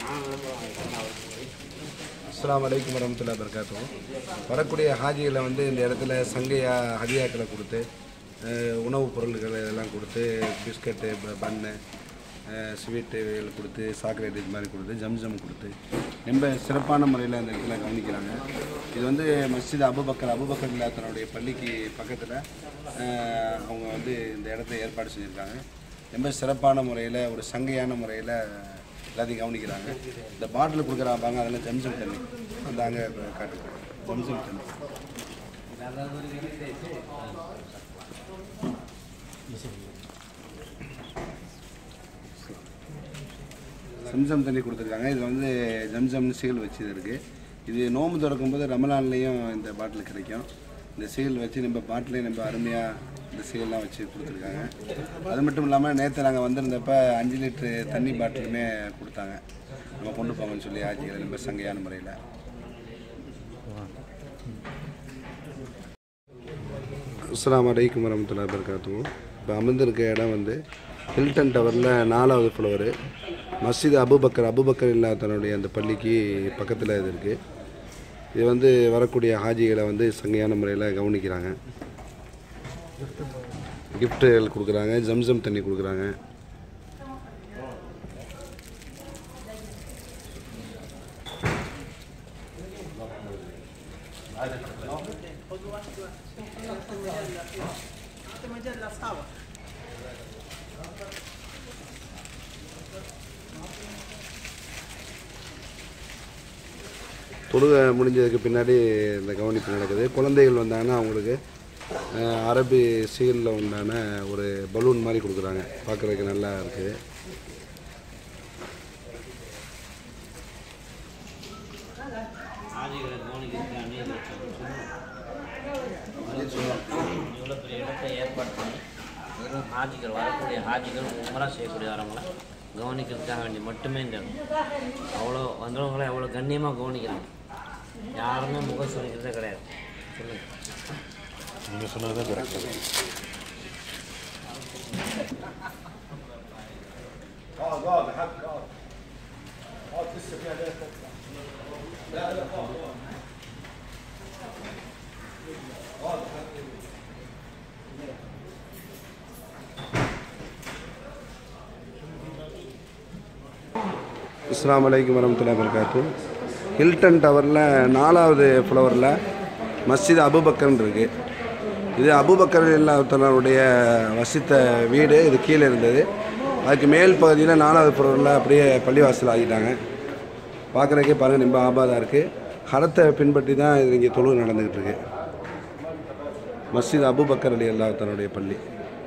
அஸ்ஸலாமு அலைக்கும் வரமத்துல்லா வபரகாத்துஹு வரக்கூடிய ஹாஜிகளை வந்து இந்த இடத்துல சங்கையா ஹதியாக்களை கொடுத்து அஹ், உணவுப் பொருள்கள் இதெல்லாம் கொடுத்து பிஸ்கட்டு ப- பன்னு அஹ், ஸ்வீட்டு இவைகள் கொடுத்து சாக்லேட் இது மாதிரி கொடுத்து ஜம்ஜம் கொடுத்து ரொம்ப சிறப்பான முறையில் அந்த இடத்துல கவனிக்கிறாங்க இது வந்து மஸ்ஜித் அபுபக்கர் அபுபக்கர் இல்லா தன்னுடைய பள்ளிக்கு பக்கத்தில் அவங்க வந்து இந்த இடத்த ஏற்பாடு செஞ்சுருக்காங்க ரொம்ப சிறப்பான முறையில் ஒரு சங்கையான முறையில் எல்லாத்தையும் கவனிக்கிறாங்க இந்த பாட்டில் கொடுக்குறாங்க அதெல்லாம் ஜம்சம் தண்ணி அந்த அங்கே காட்டு ஜம்சம் தண்ணி ஜம்சம் தண்ணி கொடுத்துருக்காங்க இது வந்து ஜம்சம்னு சீல் வச்சு இது இருக்குது இது நோம்பு திறக்கும்போது ரமலான்லேயும் இந்த பாட்டில் கிடைக்கும் இந்த சீல் வச்சு நம்ம பாட்டிலையும் நம்ம அருமையாக இந்த சீல்லாம் வச்சு கொடுத்துருக்காங்க அது மட்டும் இல்லாமல் நேற்று நாங்கள் வந்திருந்தப்ப அஞ்சு லிட்ரு தண்ணி பாட்டிலுமே கொடுத்தாங்க நம்ம கொண்டு போங்கன்னு சொல்லி ஆட்சிகளை ரொம்ப சங்கையான முறையில் அஸ்லாம் வலைக்கம் வரமத்துல்லா வபரகாத்துஹு இப்போ அமர்ந்திருக்க இடம் வந்து ஹில்டன் டவரில் நாலாவது ஃப்ளோரு மஸ்ஜித் அபுபக்கர் அபுபக்கர் இல்லா தன்னுடைய அந்த பள்ளிக்கு பக்கத்தில் இது இருக்குது இது வந்து வரக்கூடிய ஹாஜிகளை வந்து சங்கையான முறையில் கவனிக்கிறாங்க கிஃப்ட்டுகள் கொடுக்குறாங்க ஜம்சம் தண்ணி கொடுக்குறாங்க தொழுகை முடிஞ்சதுக்கு பின்னாடி இந்த கவனிப்பு நடக்குது குழந்தைகள் வந்தாங்கன்னா அவங்களுக்கு அஹ், அரபி சீலில் உண்டான ஒரு பலூன் மாதிரி கொடுக்குறாங்க பார்க்குறதுக்கு நல்லா இருக்குது ஆதிகளை கவனிக்கிறதுக்காண்டி இவ்வளோ பெரிய இடத்தை ஏற்பாடு பண்ணி வெறும் ஹாஜிகள் வரக்கூடிய ஹாஜிகள் உமரா செய்யக்கூடிய வரவங்களை கவனிக்கிறதுக்காக வேண்டி மட்டுமே இந்த இடம் அவ்வளோ வந்தவங்களை அவ்வளோ கண்ணியமாக கவனிக்கிறாங்க யாருமே முகம் சொல்லிக்கிறதே கிடையாது சொல்லுங்கள் நீங்கள் சொன்னது தான் கரெக்டாக அஸ்ஸலாமு அலைக்கும் வரமத்துல்லா வபரகாத்து ஹில்டன் டவரில் நாலாவது ஃப்ளோரில் மஸ்ஜித் அபுபக்கர்னு இருக்குது இது அபுபக்கர் இல்லாத்தனுடைய வசித்த வீடு இது கீழே இருந்தது அதுக்கு மேல் பகுதியில் நாலாவது ஃப்ளோரில் அப்படியே பள்ளிவாசல் ஆகிட்டாங்க பார்க்குறதுக்கே பாருங்கள் ரொம்ப ஆபாதாக இருக்குது ஹரத்தை பின்பற்றி தான் இது இங்கே தொழுகை நடந்துக்கிட்டு இருக்கு மஸ்ஜித் அபுபக்கர் அலி அல்லாத்தனுடைய பள்ளி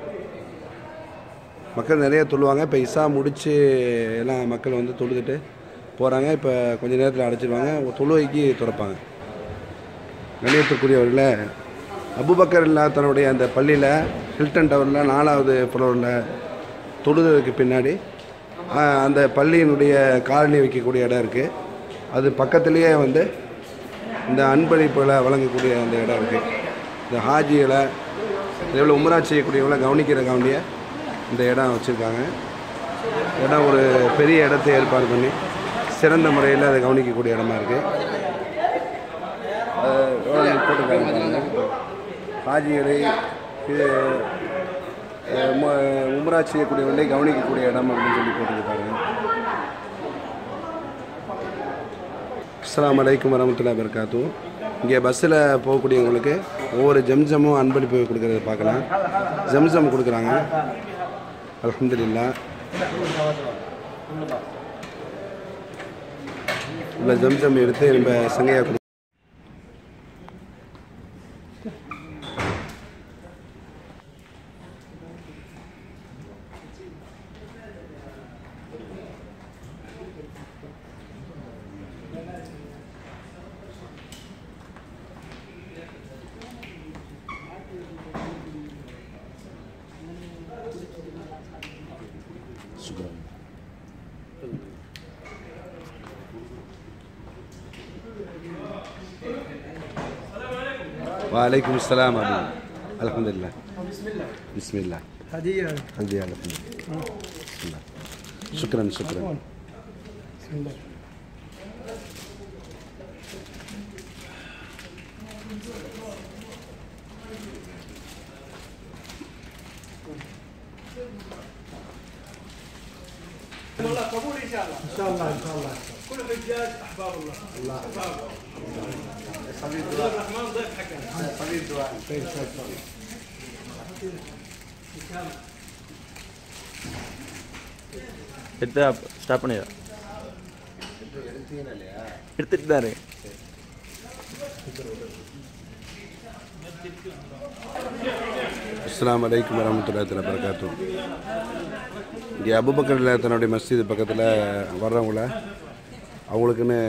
மக்கள் நிறைய தொழுவாங்க இப்போ இசா முடித்து எல்லாம் மக்கள் வந்து தொழுதுட்டு போகிறாங்க இப்போ கொஞ்ச நேரத்தில் அடைச்சிடுவாங்க தொழுவைக்கு திறப்பாங்க கணியத்துக்குரியவர்கள அபுபக்கர் இல்லா தன்னுடைய அந்த பள்ளியில் ஹில்டன் டவரில் நாலாவது ஃப்ளோரில் தொழுதுக்கு பின்னாடி ஆ, அந்த பள்ளியினுடைய காலனி வைக்கக்கூடிய இடம் இருக்குது அது பக்கத்துலேயே வந்து இந்த அன்பளிப்புகளை வழங்கக்கூடிய அந்த இடம் இருக்குது இந்த ஹாஜிகளை இதேபோல் உம்ரா செய்யக்கூடியவங்களை கவனிக்கிற கவனிய இந்த இடம் வச்சுருக்காங்க இடம் ஒரு பெரிய இடத்தை ஏற்பாடு பண்ணி சிறந்த முறையில் அதை கவனிக்கக்கூடிய இடமா இருக்குது போட்டுருக்காங்க பாருங்க. ஹாஜிகளை இது அஹ், மு- உம்ரா செய்யக்கூடியவர்களை கவனிக்கக்கூடிய இடம் அப்படின்னு சொல்லி போட்டுருக்காங்க அஸ்ஸலாமு அலைக்கும் வரமத்துல்லா வபரகாத்து இங்கே பஸ்ஸில் போகக்கூடியவங்களுக்கு ஒவ்வொரு ஜம்ஜமும் அன்பளிப்பு கொடுக்கறத பார்க்கலாம் ஜம்ஜம் கொடுக்குறாங்க அல்ஹம்துலில்லா உள்ள ஜம்ஜம் எடுத்து நம்ம சங்கையாக கொடு சுக்ரன் وعليكم السلام ورحمة الحمد لله بسم الله هدية هدي الحمد لله بسم الله شكرا شكرا بسم الله والله قبول ان شاء الله ان شاء الله ان شاء الله كل حجاج احباب الله الله احباب حبيب عبد دعاء الرحمن ضيف حقنا حبيب دعاء خير خير خير எடுத்து ஸ்டாப் பண்ணிடு எடுத்துட்டு தான் இருக்கு அஸ்ஸலாமு அலைக்கும் வரமத்துல்லாஹி வரகாத்து இங்கே அபுபக்கர் தன்னுடைய மஸ்ஜித் பக்கத்தில் வர்றவங்கள அவங்களுக்குன்னு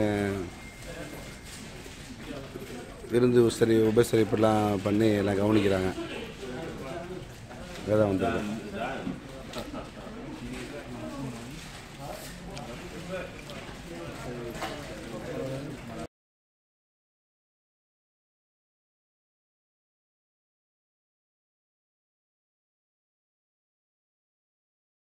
விருந்து உசரி உபசரிப்புலாம் பண்ணி எல்லாம் கவனிக்கிறாங்க இதான் வந்துருக்கோம்